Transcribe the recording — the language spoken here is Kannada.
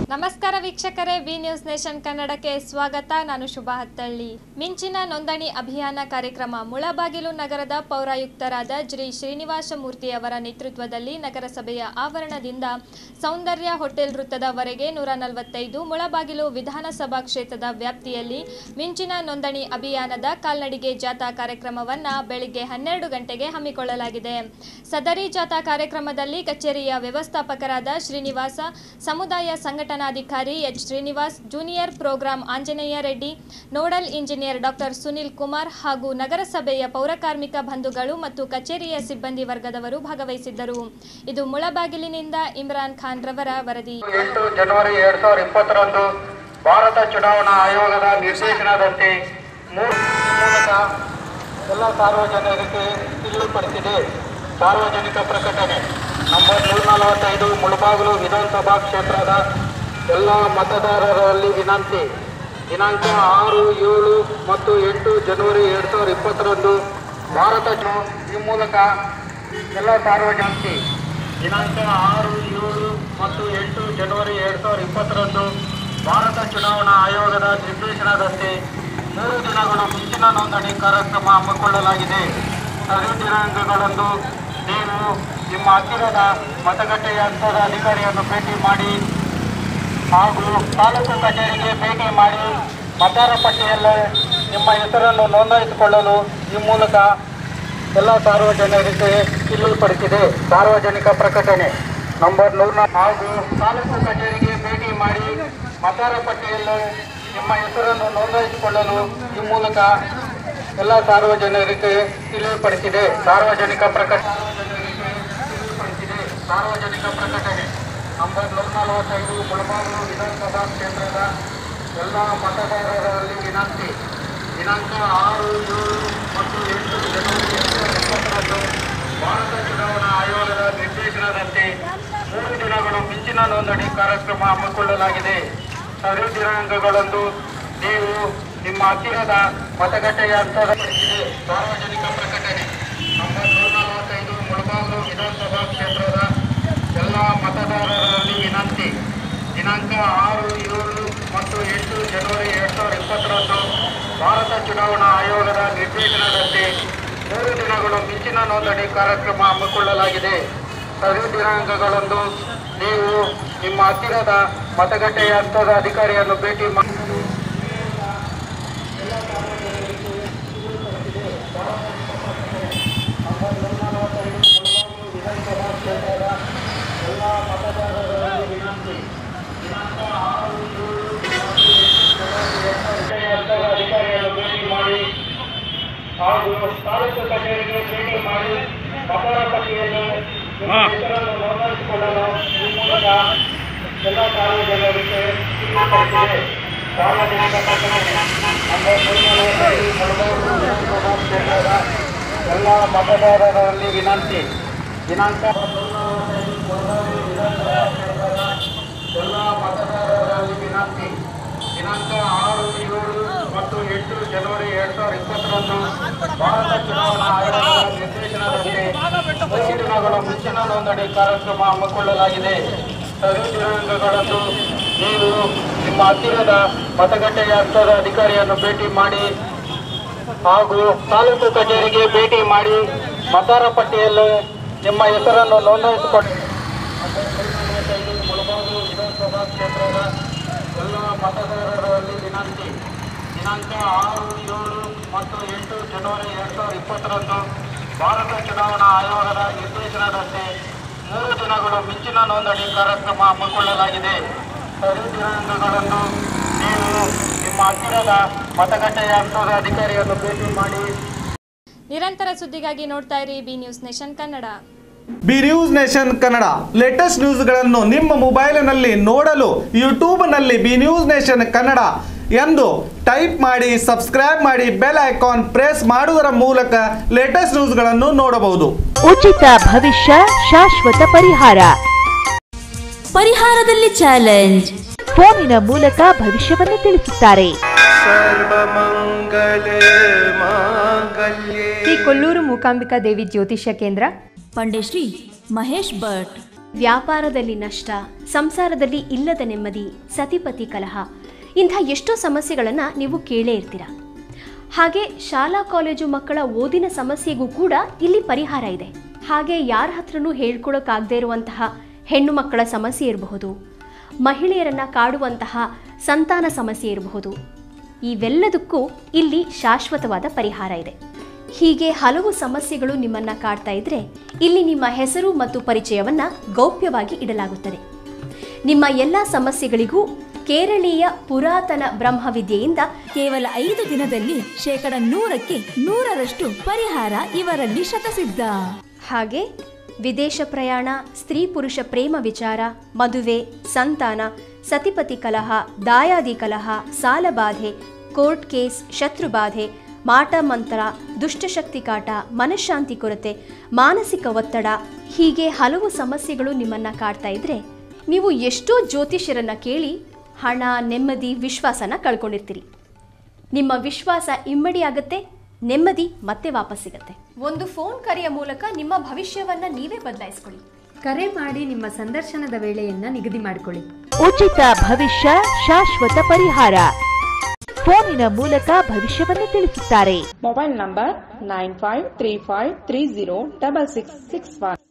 ನಮಸ್ಕಾರ ವೀಕ್ಷಕರೇ ಬಿ ನ್ಯೂಸ್ ನೇಷನ್ ಕನ್ನಡಕ್ಕೆ ಸ್ವಾಗತ ನಾನು ಶುಭ ಹತ್ತಳ್ಳಿ ಮಿಂಚಿನ ನೋಂದಣಿ ಅಭಿಯಾನ ಕಾರ್ಯಕ್ರಮ ಮುಳಬಾಗಿಲು ನಗರದ ಪೌರಾಯುಕ್ತರಾದ ಶ್ರೀ ಶ್ರೀನಿವಾಸ ಮೂರ್ತಿ ಅವರ ನೇತೃತ್ವದಲ್ಲಿ ನಗರಸಭೆಯ ಆವರಣದಿಂದ ಸೌಂದರ್ಯ ಹೋಟೆಲ್ ವೃತ್ತದವರೆಗೆ ನೂರ ನಲವತ್ತೈದು ಮುಳಬಾಗಿಲು ವಿಧಾನಸಭಾ ಕ್ಷೇತ್ರದ ವ್ಯಾಪ್ತಿಯಲ್ಲಿ ಮಿಂಚಿನ ನೋಂದಣಿ ಅಭಿಯಾನದ ಕಾಲ್ನಡಿಗೆ ಜಾಥಾ ಕಾರ್ಯಕ್ರಮವನ್ನ ಬೆಳಿಗ್ಗೆ ಹನ್ನೆರಡು ಗಂಟೆಗೆ ಹಮ್ಮಿಕೊಳ್ಳಲಾಗಿದೆ ಸದರಿ ಜಾಥಾ ಕಾರ್ಯಕ್ರಮದಲ್ಲಿ ಕಚೇರಿಯ ವ್ಯವಸ್ಥಾಪಕರಾದ ಶ್ರೀನಿವಾಸ ಸಮುದಾಯ ಸಂಘಟನಾಧಿಕಾರಿ H Srinivas junior programme Anjaneya Reddy nodal engineer doctor Sunil Kumar ಹಾಗೂ ನಗರಸಭೆಯ ಪೌರಕಾರ್ಮಿಕ ಬಂಧುಗಳು ಮತ್ತು ಕಚೇರಿಯ ಸಿಬ್ಬಂದಿ ವರ್ಗದವರು ಭಾಗವಹಿಸಿದ್ದರು ಇದು ಮುಳಬಾಗಿಲಿನಿಂದ ಇಮ್ರಾನ್ ಖಾನ್ ರವರ ವರದಿ ಎಂಟು ಜನವರಿ ಎರಡ್ ಸಾವಿರದ ಇಪ್ಪತ್ತರಂದು ಭಾರತ ಚುನಾವಣಾ ಆಯೋಗದ ನಿರ್ದೇಶನದಂತೆ ಮೂರು ಮೂಲಕ ಎಲ್ಲ ಸಾರ್ವಜನಿಕರಿಗೆ ತಿಳಿಯಪಡಿಸಿದೆ ಸಾರ್ವಜನಿಕ ಪ್ರಕಟಣೆ ನಂಬರ್ ನೂರ ನಲವತ್ತೈದು ಮುಳಬಾಗಿಲು ವಿಧಾನಸಭಾ ಕ್ಷೇತ್ರದ ಎಲ್ಲ ಮತದಾರರಲ್ಲಿ ವಿನಂತಿ ದಿನಾಂಕ ಆರು ಏಳು ಮತ್ತು ಎಂಟು ಜನವರಿ ಎರಡ್ ಸಾವಿರದ ಇಪ್ಪತ್ತರಂದು ಭಾರತ ಚು- ಈ ಮೂಲಕ ಎಲ್ಲ ಸಾರ್ವಜನಿಕ ದಿನಾಂಕ ಆರು ಏಳು ಮತ್ತು ಎಂಟು ಜನವರಿ ಎರಡ್ ಸಾವಿರದ ಇಪ್ಪತ್ತರಂದು ಭಾರತ ಚುನಾವಣಾ ಆಯೋಗದ ನಿರ್ದೇಶನದಂತೆ ಮೂರು ದಿನಗಳು ಮುಂಚಿನ ನೋಂದಣಿ ಕಾರ್ಯಕ್ರಮ ಹಮ್ಮಿಕೊಳ್ಳಲಾಗಿದೆ ಸರಿ ದಿನಾಂಕಗಳಂದು ನೀವು ನಿಮ್ಮ ಹತ್ತಿರದ ಮತಗಟ್ಟೆಯ ಹಂತದ ಅಧಿಕಾರಿಯನ್ನು ಭೇಟಿ ಮಾಡಿ ಹಾಗೂ ತಾಲೂಕು ಕಚೇರಿಗೆ ಭೇಟಿ ಮಾಡಿ ಮತದಾರ ಪಟ್ಟಿಯಲ್ಲಿ ನಿಮ್ಮ ಹೆಸರನ್ನು ನೋಂದಾಯಿಸಿಕೊಳ್ಳಲು ಈ ಮೂಲಕ ಎಲ್ಲ ಸಾರ್ವಜನಿಕರಿಗೆ ತಿಳಿಯಪಡಿಸಿದೆ ಸಾರ್ವಜನಿಕ ಪ್ರಕಟಣೆ ನಂಬರ್ ನೂರ ಹಾಗೂ ತಾಲೂಕು ಕಚೇರಿಗೆ ಭೇಟಿ ಮಾಡಿ ಮತದಾರ ಪಟ್ಟಿಯಲ್ಲಿ ನಿಮ್ಮ ಹೆಸರನ್ನು ನೋಂದಾಯಿಸಿಕೊಳ್ಳಲು ಈ ಮೂಲಕ ಎಲ್ಲ ಸಾರ್ವಜನಿಕರಿಗೆ ತಿಳಿಯಪಡಿಸಿದೆ ಸಾರ್ವಜನಿಕ ಪ್ರಕಟ ತಿಳಿಯಪಡಿಸಿದೆ ಸಾರ್ವಜನಿಕ ಪ್ರಕಟಣೆ ನಂಬರ್ ನೂರ ನಲವತ್ತೈದು ಮುಳಬಾಗಿಲು ವಿಧಾನಸಭಾ ಕ್ಷೇತ್ರದ ಎಲ್ಲ ಮತದಾರರಲ್ಲಿ ವಿನಂತಿ ದಿನಾಂಕ ಆರು ಏಳು ಮತ್ತು ಎಂಟು ಜನವರಿ ಎರಡು ಸಾವಿರದ ಇಪ್ಪತ್ತರಂದು ಭಾರತ ಚುನಾವಣಾ ಆಯೋಗದ ನಿರ್ದೇಶನದಂತೆ ಮೂರು ದಿನಗಳು ಮಿಂಚಿನ ನೋಂದಣಿ ಕಾರ್ಯಕ್ರಮ ಹಮ್ಮಿಕೊಳ್ಳಲಾಗಿದೆ ಸರಿ ದಿನಾಂಕಗಳಂದು ನೀವು ನಿಮ್ಮ ಹತ್ತಿರದ ಮತಗಟ್ಟೆಯ ಹಂತದ ಪಡಿಸಿದೆ ಸಾರ್ವಜನಿಕ ಪ್ರಕಟಣೆ ನಂಬರ್ ನೂರ ನಲವತ್ತೈದು ಮುಳಬಾಗಿಲು ವಿಧಾನಸಭಾ ಕ್ಷೇತ್ರದ ಎಲ್ಲ ಮತದಾರರಲ್ಲಿ ವಿನಂತಿ ದಿನಾಂಕ ಆರು ಏಳು ಮತ್ತು ಎಂಟು ಜನವರಿ ಎರಡ್ ಸಾವಿರದ ಇಪ್ಪತ್ತರಂದು ಭಾರತ ಚುನಾವಣಾ ಆಯೋಗದ ನಿರ್ದೇಶನದಂತೆ ಮೂರು ದಿನಗಳು ಮಿಂಚಿನ ನೋಂದಣಿ ಕಾರ್ಯಕ್ರಮ ಹಮ್ಮಿಕೊಳ್ಳಲಾಗಿದೆ ಸರಿ ದಿನಾಂಕಗಳಂದು ನೀವು ನಿಮ್ಮ ಹತ್ತಿರದ ಮತಗಟ್ಟೆಯ ಹಂತದ ಅಧಿಕಾರಿಯನ್ನು ಭೇಟಿ ಮಾಡಿ ಅಧಿಕಾರಿಯನ್ನು ಭೇಟಿ ಮಾಡಿ ಹಾಗೂ ತಾಲೂಕು ಕಚೇರಿಗೆ ಭೇಟಿ ಮಾಡಿ ಮತದಾರ ಪಟ್ಟಿಯನ್ನು ನಿಮ್ಮ ಹೆಸರನ್ನು ನೋಂದಾಯಿಸಿಕೊಳ್ಳಲು ಈ ಮೂಲಕ ಎಲ್ಲ ಸಾರ್ವಜನಿಕರಿಗೆ ತಿಳಿಯಪಡಿಸಿದೆ ಸಾರ್ವಜನಿಕ ಪ್ರಕಟಣೆ ನಂಬರ್ ನೂರ ನಲವತ್ತೈದು ಮುಳಬಾಗಿಲು ವಿಧಾನಸಭಾ ಕ್ಷೇತ್ರದ ಎಲ್ಲ ಮತದಾರರಲ್ಲಿ ವಿನಂತಿ ದಿನಾಂಕ ನೂರ ನಲವತ್ತೈದು ಮುಳಬಾಗಿಲು ವಿಧಾನಸಭಾ ಕ್ಷೇತ್ರದ ಎಲ್ಲ ಮತದಾರರಲ್ಲಿ ವಿನಂತಿ ದಿನಾಂಕ ಆರು ಏಳು ಮತ್ತು ಎಂಟು ಜನವರಿ ಎರಡ್ ಸಾವಿರದ ಇಪ್ಪತ್ತರಂದು ಭಾರತ ಚುನಾವಣಾ ಆಯೋಗದ ನಿರ್ದೇಶನದಂತೆ ಮೂರು ದಿನಗಳು ಮುಂಚಿನ ನೋಂದಣಿ ಕಾರ್ಯಕ್ರಮ ಹಮ್ಮಿಕೊಳ್ಳಲಾಗಿದೆ ಸರಿ ದಿನಾಂಕಗಳಂದು ನೀವು ನಿಮ್ಮ ಹತ್ತಿರದ ಮತಗಟ್ಟೆಯ ಹಂತದ ಅಧಿಕಾರಿಯನ್ನು ಭೇಟಿ ಮಾಡಿ ಹಾಗೂ ತಾಲೂಕು ಕಚೇರಿಗೆ ಭೇಟಿ ಮಾಡಿ ಮತದಾರ ಪಟ್ಟಿಯಲ್ಲಿ ನಿಮ್ಮ ಹೆಸರನ್ನು ನೋಂದಾಯಿಸಿಕೊಂಡು ಮುಳಬಾಗಿಲು ವಿಧಾನಸಭಾ ಕ್ಷೇತ್ರದ ಎಲ್ಲ ಮತದಾರರಲ್ಲಿ ವಿನಂತಿ ದಿನಾಂಕ ಆರು ಏಳು ಮತ್ತು ಎಂಟು ಜನವರಿ ಎರಡ್ ಸಾವಿರದ ಇಪ್ಪತ್ತರಂದು ಭಾರತ ಚುನಾವಣಾ ಆಯೋಗದ ನಿರ್ದೇಶನದಂತೆ ಮೂರು ದಿನಗಳು ಮಿಂಚಿನ ನೋಂದಣಿ ಕಾರ್ಯಕ್ರಮ ಹಮ್ಮಿಕೊಳ್ಳಲಾಗಿದೆ ಸರಿ ದಿನಾಂಕಗಳಂದು ನೀವು ನಿಮ್ಮ ಹತ್ತಿರದ ಮತಗಟ್ಟೆಯ ಹಂತದ ಅಧಿಕಾರಿಯನ್ನು ಭೇಟಿ ಮಾಡಿ ನಿರಂತರ ಸುದ್ದಿಗಾಗಿ ನೋಡ್ತಾ ಇರಿ B news nation Kannada B news nation Kannada latest ನ್ಯೂಸ್ಗಳನ್ನು ನಿಮ್ಮ ಮೊಬೈಲಿನಲ್ಲಿ ನೋಡಲು ಯೂಟ್ಯೂಬ್ನಲ್ಲಿ ಬಿ ನ್ಯೂಸ್ ನೇಷನ್ ಕನ್ನಡ ಎಂದು ಟೈಪ್ ಮಾಡಿ ಸಬ್ಸ್ಕ್ರೈಬ್ ಮಾಡಿ ಬೆಲ್ ಐಕಾನ್ ಪ್ರೆಸ್ ಮಾಡುವುದರ ಮೂಲಕ ಲೇಟೆಸ್ಟ್ ನ್ಯೂಸ್ಗಳನ್ನು ನೋಡಬಹುದು ಉಚಿತ ಭವಿಷ್ಯ ಶಾಶ್ವತ ಪರಿಹಾರ ಪರಿಹಾರದಲ್ಲಿ ಚಾಲೆಂಜ್ ಫೋನಿನ ಮೂಲಕ ಭವಿಷ್ಯವನ್ನು ತಿಳಿಸುತ್ತಾರೆ ಶ್ರೀ ಕೊಲ್ಲೂರು ಮೂಕಾಂಬಿಕಾ ದೇವಿ ಜ್ಯೋತಿಷ್ಯ ಕೇಂದ್ರ ಪಂಡೆ ಶ್ರೀ ಮಹೇಶ್ ಭಟ್ ವ್ಯಾಪಾರದಲ್ಲಿ ನಷ್ಟ ಸಂಸಾರದಲ್ಲಿ ಇಲ್ಲದ ನೆಮ್ಮದಿ ಸತಿಪತಿ ಕಲಹ ಇಂಥ ಎಷ್ಟೋ ಸಮಸ್ಯೆಗಳನ್ನು ನೀವು ಕೇಳೇ ಇರ್ತೀರ ಹಾಗೆ ಶಾಲಾ ಕಾಲೇಜು ಮಕ್ಕಳ ಓದಿನ ಸಮಸ್ಯೆಗೂ ಕೂಡ ಇಲ್ಲಿ ಪರಿಹಾರ ಇದೆ ಹಾಗೆ ಯಾರ ಹತ್ರನೂ ಹೇಳ್ಕೊಳಕ್ಕಾಗದೇ ಇರುವಂತಹ ಹೆಣ್ಣು ಮಕ್ಕಳ ಸಮಸ್ಯೆ ಇರಬಹುದು ಮಹಿಳೆಯರನ್ನ ಕಾಡುವಂತಹ ಸಂತಾನ ಸಮಸ್ಯೆ ಇರಬಹುದು ಇವೆಲ್ಲದಕ್ಕೂ ಇಲ್ಲಿ ಶಾಶ್ವತವಾದ ಪರಿಹಾರ ಇದೆ ಹೀಗೆ ಹಲವು ಸಮಸ್ಯೆಗಳು ನಿಮ್ಮನ್ನ ಕಾಡ್ತಾ ಇದ್ರೆ ಇಲ್ಲಿ ನಿಮ್ಮ ಹೆಸರು ಮತ್ತು ಪರಿಚಯವನ್ನ ಗೌಪ್ಯವಾಗಿ ಇಡಲಾಗುತ್ತದೆ ನಿಮ್ಮ ಎಲ್ಲ ಸಮಸ್ಯೆಗಳಿಗೂ ಕೇರಳೀಯ ಪುರಾತನ ಬ್ರಹ್ಮವಿದ್ಯೆಯಿಂದ ಕೇವಲ ಐದು ದಿನದಲ್ಲಿ ಶೇಕಡ ನೂರಕ್ಕೆ ನೂರರಷ್ಟು ಪರಿಹಾರ ಇವರಲ್ಲಿ ಶತಸಿದ್ಧ ಹಾಗೆ ವಿದೇಶ ಪ್ರಯಾಣ ಸ್ತ್ರೀ ಪುರುಷ ಪ್ರೇಮ ವಿಚಾರ ಮದುವೆ ಸಂತಾನ ಸತಿಪತಿ ಕಲಹ ದಾಯಾದಿ ಕಲಹ ಸಾಲಬಾಧೆ ಕೋರ್ಟ್ ಕೇಸ್ ಶತ್ರುಬಾಧೆ ಮಾಟ ಮಂತ್ರ ದುಷ್ಟಶಕ್ತಿ ಕಾಟ ಮನಃಶಾಂತಿ ಕೊರತೆ ಮಾನಸಿಕ ಒತ್ತಡ ಹೀಗೆ ಹಲವು ಸಮಸ್ಯೆಗಳು ನಿಮ್ಮನ್ನ ಕಾಡ್ತಾ ಇದ್ರೆ ನೀವು ಎಷ್ಟೋ ಜ್ಯೋತಿಷ್ಯರನ್ನ ಕೇಳಿ ಹಣ ನೆಮ್ಮದಿ ವಿಶ್ವಾಸನ ಕಳ್ಕೊಂಡಿರ್ತೀರಿ ನಿಮ್ಮ ವಿಶ್ವಾಸ ಇಮ್ಮಡಿ ಆಗತ್ತೆ ನೆಮ್ಮದಿ ಮತ್ತೆ ವಾಪಸ್ ಸಿಗತ್ತೆ ಒಂದು ಫೋನ್ ಕರೆಯ ಮೂಲಕ ನಿಮ್ಮ ಭವಿಷ್ಯವನ್ನ ನೀವೇ ಬದಲಾಯಿಸ್ಕೊಳ್ಳಿ ಕರೆ ಮಾಡಿ ನಿಮ್ಮ ಸಂದರ್ಶನದ ವೇಳೆಯನ್ನ ನಿಗದಿ ಮಾಡಿಕೊಳ್ಳಿ ಉಚಿತ ಭವಿಷ್ಯ ಶಾಶ್ವತ ಪರಿಹಾರ ಫೋನಿನ ಮೂಲಕ ಭವಿಷ್ಯವನ್ನು ತಿಳಿಸುತ್ತಾರೆ mobile number nine five three five three zero double six six one